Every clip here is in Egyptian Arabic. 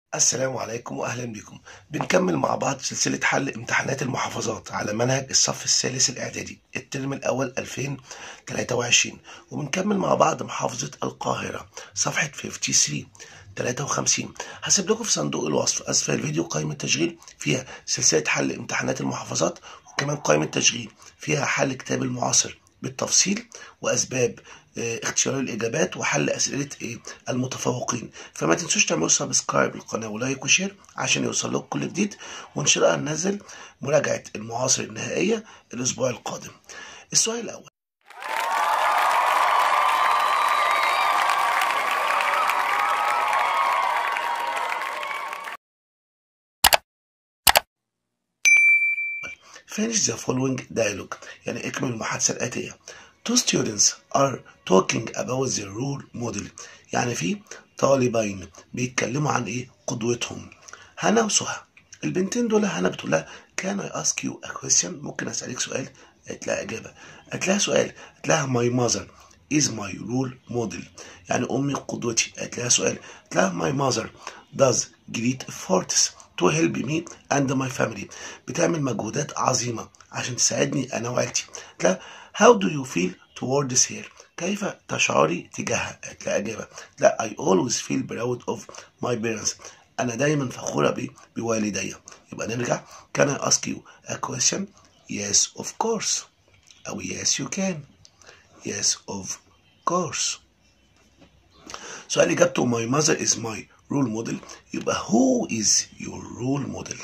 السلام عليكم واهلا بكم بنكمل مع بعض سلسله حل امتحانات المحافظات على منهج الصف الثالث الاعدادي الترم الاول 2023 وبنكمل مع بعض محافظه القاهره صفحه 53 53 هسيب لكم في صندوق الوصف اسفل الفيديو قائمه تشغيل فيها سلسله حل امتحانات المحافظات وكمان قائمه تشغيل فيها حل كتاب المعاصر بالتفصيل واسباب اه اختيار الاجابات وحل اسئله ايه المتفوقين فما تنسوش تعملوا سبسكرايب للقناه ولايك وشير عشان يوصل لكم كل جديد وان شاء الله هننزل مراجعه المعاصر النهائيه الاسبوع القادم السؤال الاول Finish the following dialogue يعني اكمل المحادثة الآتية Two students are talking about their role model يعني في طالبين بيتكلموا عن ايه قدوتهم هنا وسهى البنتين دول هنا بتقول لها can I ask you a question ممكن اسألك سؤال قالت لها إجابة قالت لها سؤال قالت لها my mother is my role model يعني أمي قدوتي قالت لها سؤال قالت لها my mother does great efforts to help me and my family بتعمل مجهودات عظيمة عشان تساعدني أنا وعيلتي قالت لها how do you feel towards her كيف تشعري تجاهها قالت لها إجابة لا I always feel proud of my parents أنا دايما فخورة بي بوالدي يبقى نرجع can I ask you a question yes of course أو yes you can yes of course سؤال إجابته my mother is my role model يبقى who is your role model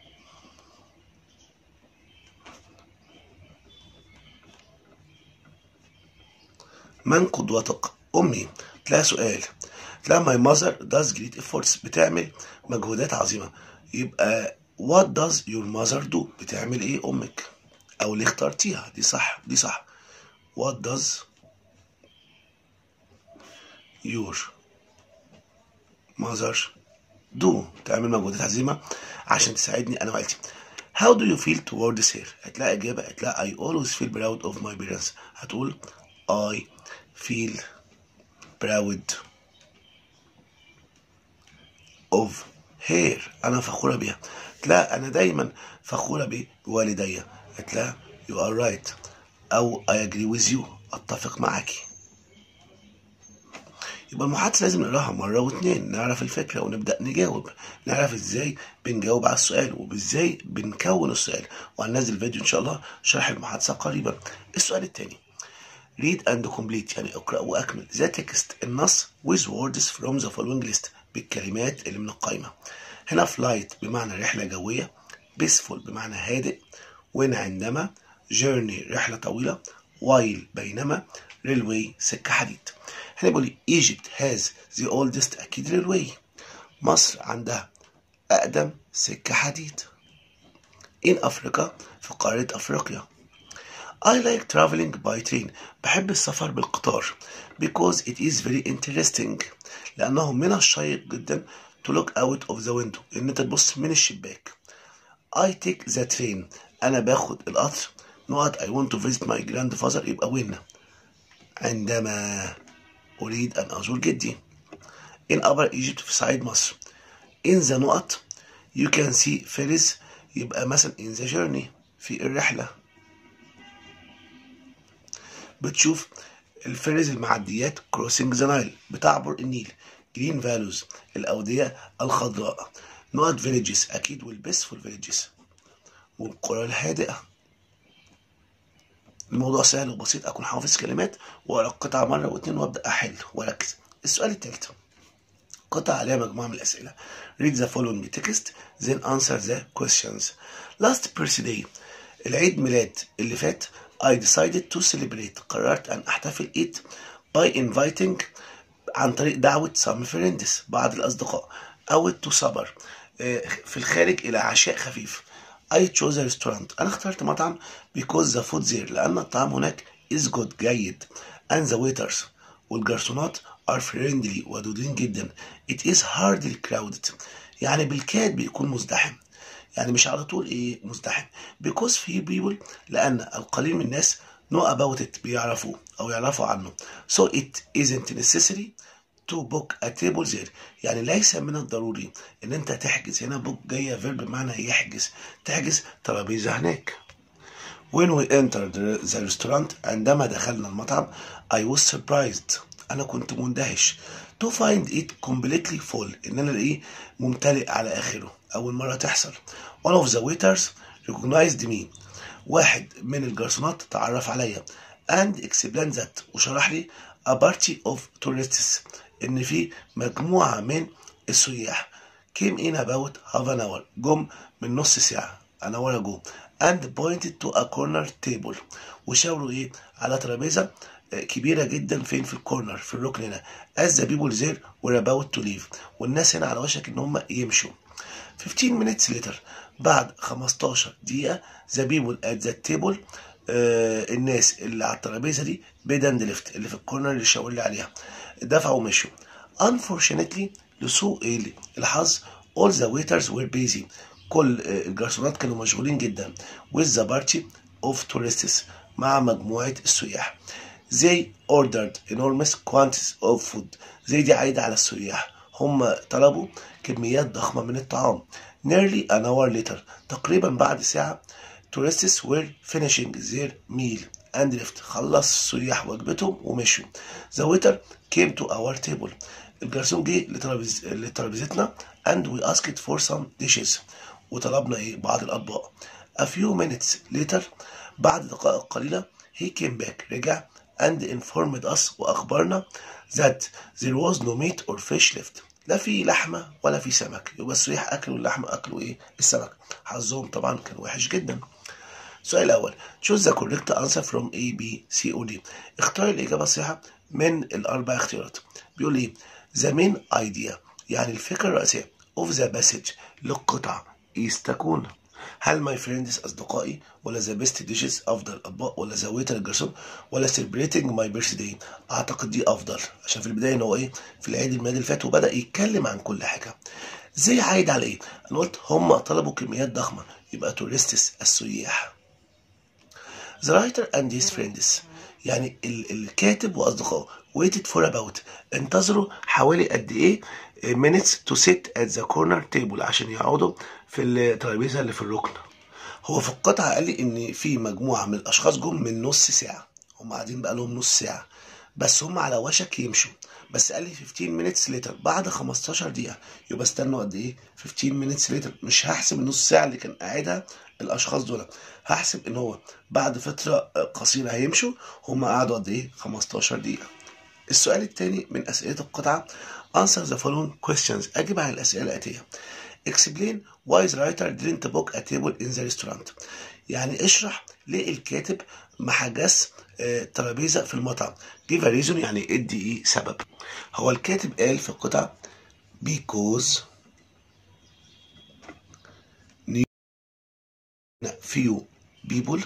من قدوتك أمي تلاقي سؤال تلاقي my mother does great efforts بتعمل مجهودات عظيمة يبقى what does your mother do بتعمل ايه أمك أو اللي اخترتيها دي صح دي صح what does your mother do تعمل مجهودات عظيمة عشان تساعدني أنا وعيلتي How do you feel towards her؟ هتلاقي إجابة هتلاقي I always feel proud of my parents هتقول I feel proud of her أنا فخورة بيها هتلاقي أنا دايما فخورة بوالدي هتلاقي you are right أو I agree with you أتفق معاكي يبقى المحادثة لازم نقراها مرة واتنين نعرف الفكرة ونبدأ نجاوب نعرف ازاي بنجاوب على السؤال وازاي بنكون السؤال وهننزل فيديو ان شاء الله شرح المحادثة قريبا السؤال التاني read and complete يعني اقرأ وأكمل the text النص with words from the following list بالكلمات اللي من القائمة هنا flight بمعنى رحلة جوية peaceful بمعنى هادئ when عندما journey رحلة طويلة while بينما railway سكة حديد هنا بيقول لي Egypt has the oldest أكيد railway مصر عندها أقدم سكة حديد in أفريقيا في قارة أفريقيا I like traveling by train بحب السفر بالقطار because it is very interesting لأنه من الشيق جدا to look out of the window إن أنت تبص من الشباك I take the train أنا باخد القطر نقط I want to visit my grandfather يبقى وين عندما أريد أن أزور جدي in upper Egypt في صعيد مصر in the نقط you can see ferries يبقى مثلا in the journey في الرحلة بتشوف الفيريز المعديات crossing the Nile بتعبر النيل green values الأودية الخضراء نقط villages أكيد والبيسفول villages والقرى الهادئة الموضوع سهل وبسيط أكون حافظ كلمات وأقرأ قطعة مرة واتنين وأبدأ أحل وأركز السؤال التالت قطع عليها مجموعة من الأسئلة read the following text then answer the questions last birthday العيد ميلاد اللي فات I decided to celebrate قررت أن أحتفل it by inviting عن طريق دعوة some friends بعض الأصدقاء out to supper في الخارج إلى عشاء خفيف I chose a restaurant أنا اخترت مطعم because the food there لأن الطعام هناك is good جيد and the waiters والجرسونات are friendly ودودين جدا it is hardly crowded يعني بالكاد بيكون مزدحم يعني مش على طول ايه مزدحم because few people لأن القليل من الناس know about it بيعرفوه أو يعرفوا عنه so it isn't necessary to book a table there يعني ليس من الضروري ان انت تحجز هنا book جايه فيرب بمعنى يحجز تحجز ترابيزه هناك when we entered the restaurant عندما دخلنا المطعم I was surprised انا كنت مندهش to find it completely full ان انا الاقيه ممتلئ على اخره اول مره تحصل one of the waiters recognized me واحد من الجرسونات تعرف عليا and explained that وشرح لي a party of tourists ان في مجموعه من السياح came in about half an hour جم من نص ساعه انا ورا جو and pointed to a corner table وشاوروا ايه على ترابيزه كبيره جدا فين في الكورنر في الركن هنا as the people there were about to leave والناس هنا على وشك ان هم يمشوا 15 minutes later بعد 15 دقيقه the people at the table آه الناس اللي على الترابيزه دي بيد اند ليفت اللي في الكورنر اللي شاور لي عليها دفعوا ومشوا unfortunately لسوء الحظ all the waiters were busy كل الجرسونات كانوا مشغولين جدا with the party of tourists مع مجموعة السياح they ordered enormous quantities of food زي دي عايدة على السياح هم طلبوا كميات ضخمة من الطعام nearly an hour later تقريبا بعد ساعة tourists were finishing their meal and left خلص السياح وجبتهم ومشوا the waiter came to our table الجرسون جه لترابيز... لترابيزتنا and we asked for some dishes وطلبنا ايه بعض الاطباق a few minutes later بعد دقائق قليلة he came back رجع and informed us واخبرنا that there was no meat or fish left لا في لحمة ولا في سمك يبقى السياح اكلوا اللحمة اكلوا ايه السمك حظهم طبعا كان وحش جدا السؤال الأول choose the correct answer from A B C or D اختار الإجابة الصحيحة من الأربع اختيارات بيقول إيه the main idea يعني الفكرة الرئيسية of the passage للقطع is تكون هل my friends أصدقائي ولا the best dishes أفضل أطباق ولا the waiter الجرسون ولا celebrating my birthday أعتقد دي أفضل عشان في البداية إن هو إيه في العيد الميلاد اللي فات وبدأ يتكلم عن كل حاجة زي عايد على إيه؟ أنا قلت هم طلبوا كميات ضخمة يبقى تورستس السياح The writer and his friends يعني الكاتب وأصدقائه waited for about انتظروا حوالي قد إيه minutes to sit at the corner table عشان يقعدوا في الترابيزة اللي في الركن هو في القطعة قال لي إن في مجموعة من الأشخاص جم من نص ساعة هم قاعدين بقى لهم نص ساعة بس هم على وشك يمشوا بس قال لي 15 minutes later بعد 15 دقيقة يبقى استنوا قد إيه 15 minutes later مش هحسب النص ساعة اللي كان قاعدها الاشخاص دول هحسب ان هو بعد فتره قصيره هيمشوا هم قعدوا قد ايه 15 دقيقه السؤال الثاني من اسئله القطعه answer the following questions اجب على الاسئله الاتيه explain why the writer didn't book a table in the restaurant يعني اشرح ليه الكاتب ما حجز ترابيزه في المطعم give a reason يعني ادي ايه سبب هو الكاتب قال في القطعه because few people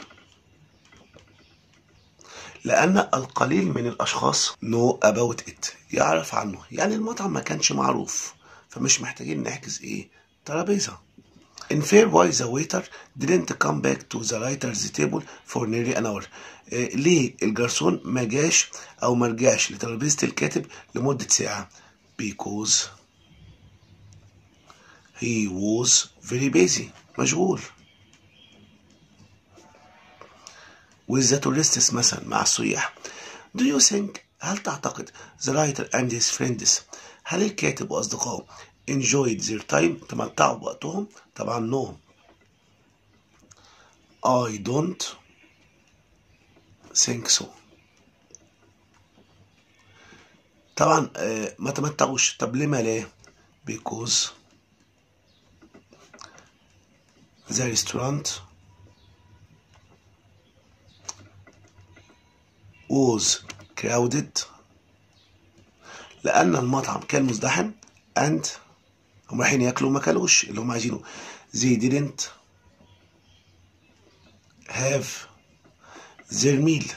لأن القليل من الأشخاص know about it يعرف عنه يعني المطعم ما كانش معروف فمش محتاجين نحجز إيه ترابيزة In fair why the waiter didn't come back to the writer's table for nearly an hour إيه ليه الجرسون ما جاش أو ما رجعش لترابيزة الكاتب لمدة ساعة because he was very busy مشغول with the tourists مثلا مع السياح do you think هل تعتقد the writer and his friends هل الكاتب وأصدقائه enjoyed their time تمتعوا بوقتهم طبعا no I don't think so طبعا آه ما تمتعوش طب لما لا because the restaurant was crowded لأن المطعم كان مزدحم and هم رايحين ياكلوا ما كلوش اللي هم عايزينه they didn't have their meal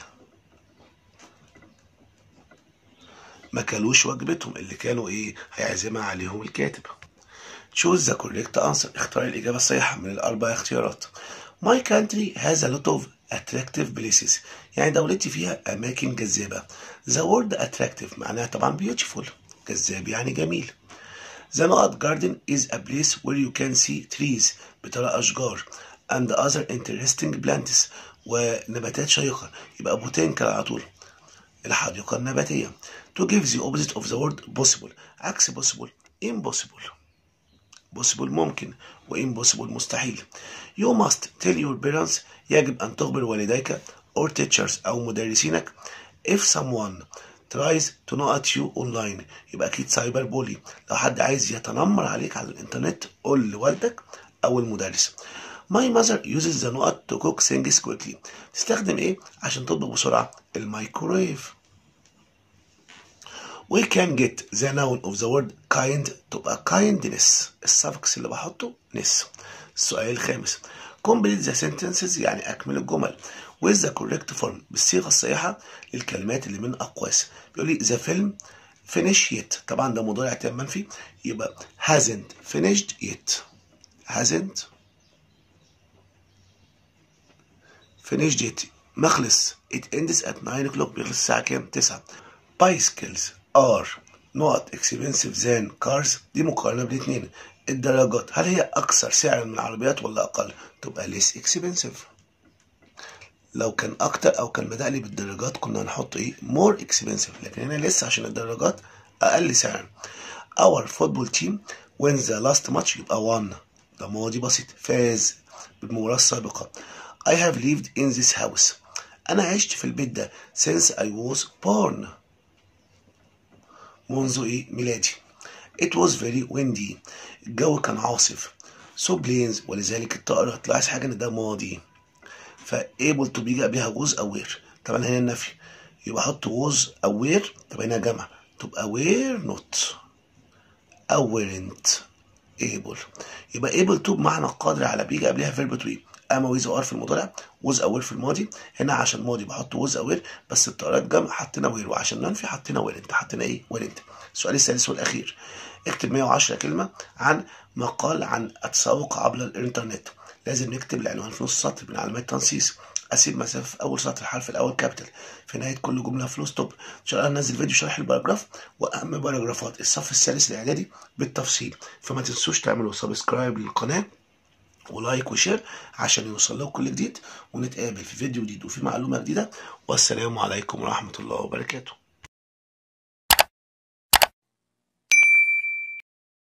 ما كلوش وجبتهم اللي كانوا ايه هيعزمها عليهم الكاتب choose the correct answer اختار الإجابة الصحيحة من الأربع اختيارات my country has a lot of attractive places يعني دولتي فيها أماكن جذابة the word attractive معناها طبعا beautiful جذاب يعني جميل The نقط garden is a place where you can see trees بترى أشجار and other interesting plants ونباتات شيقة يبقى botanical على طول الحديقة النباتية to give the opposite of the word possible عكس possible impossible possible ممكن و impossible مستحيل you must tell your parents يجب أن تخبر والديك or teachers أو مدرسينك if someone tries to know at you online يبقى أكيد سايبر بولي لو حد عايز يتنمر عليك على الإنترنت قول لوالدك أو المدرس My mother uses the نقط to cook things quickly تستخدم إيه عشان تطبخ بسرعة الميكرويف We can get the noun of the word kind تبقى kindness السفكس اللي بحطه نس السؤال الخامس complete the sentences يعني أكمل الجمل with the correct form بالصيغة الصحيحة للكلمات اللي من أقواس بيقول لي the film finish yet طبعا ده مضارع تام منفي يبقى hasn't finished yet hasn't finished yet مخلص it ends at 9 o'clock بيخلص الساعة كام؟ 9 bicycles are not expensive than cars دي مقارنة بالاثنين الدراجات هل هي أكثر سعرا من العربيات ولا أقل؟ تبقى less expensive لو كان أكتر أو كان بدأ لي بالدراجات كنا هنحط إيه؟ more expensive لكن هنا لسه عشان الدراجات أقل سعرا our football team wins the last match يبقى won ده ماضي بسيط فاز بالمباراة السابقة I have lived in this house أنا عشت في البيت ده since I was born منذ إيه ميلادي It was very windy الجو كان عاصف so planes ولذلك الطائرة هتلاحظ حاجة إن ده ماضي ف able to بيجي قبلها was aware طبعا هنا النفي يبقى أحط was aware طب هنا جمع تبقى were not أو weren't able يبقى able to بمعنى قادر على بيجي قبلها verb to be اما ويز ار في المضارع وز اوير في الماضي هنا عشان ماضي بحط وز اوير بس الطائرات جمع حطينا وير وعشان ننفي حطينا وير انت حطينا ايه وير انت السؤال السادس والاخير اكتب 110 كلمه عن مقال عن التسوق عبر الانترنت لازم نكتب العنوان في نص سطر من علامات تنصيص اسيب مسافه في اول سطر الحرف الاول كابيتال في نهايه كل جمله فلوس توب ان شاء الله ننزل فيديو شرح الباراجراف واهم باراجرافات الصف الثالث الاعدادي بالتفصيل فما تنسوش تعملوا سبسكرايب للقناه ولايك وشير عشان يوصل لكم كل جديد ونتقابل في فيديو جديد وفي معلومة جديدة والسلام عليكم ورحمة الله وبركاته